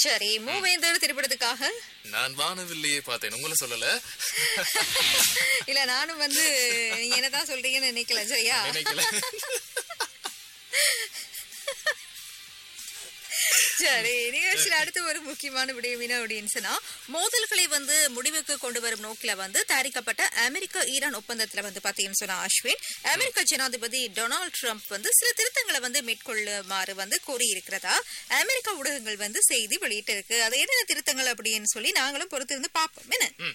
சரி மூவேந்தர் திரைப்படத்துக்காக நான் வானவில்லையே பார்த்தேன் உங்களை சொல்லல இல்ல நானும் வந்து நீங்க என்னதான் சொல்றீங்கன்னு நினைக்கல சரியா நினைக்கல சரி நிகழ்ச்சியில் அடுத்து ஒரு முக்கியமான விடயம் என்ன அப்படின்னு சொன்னா மோதல்களை வந்து முடிவுக்கு கொண்டு வரும் நோக்கில வந்து தயாரிக்கப்பட்ட அமெரிக்க ஈரான் ஒப்பந்தத்துல வந்து பாத்தீங்கன்னு சொன்னா அஸ்வின் அமெரிக்க ஜனாதிபதி டொனால்ட் ட்ரம்ப் வந்து சில திருத்தங்களை வந்து மேற்கொள்ளுமாறு வந்து கூறியிருக்கிறதா அமெரிக்க ஊடகங்கள் வந்து செய்தி வெளியிட்டு இருக்கு அது என்னென்ன திருத்தங்கள் அப்படின்னு சொல்லி நாங்களும் பொறுத்திருந்து பார்ப்போம் என்ன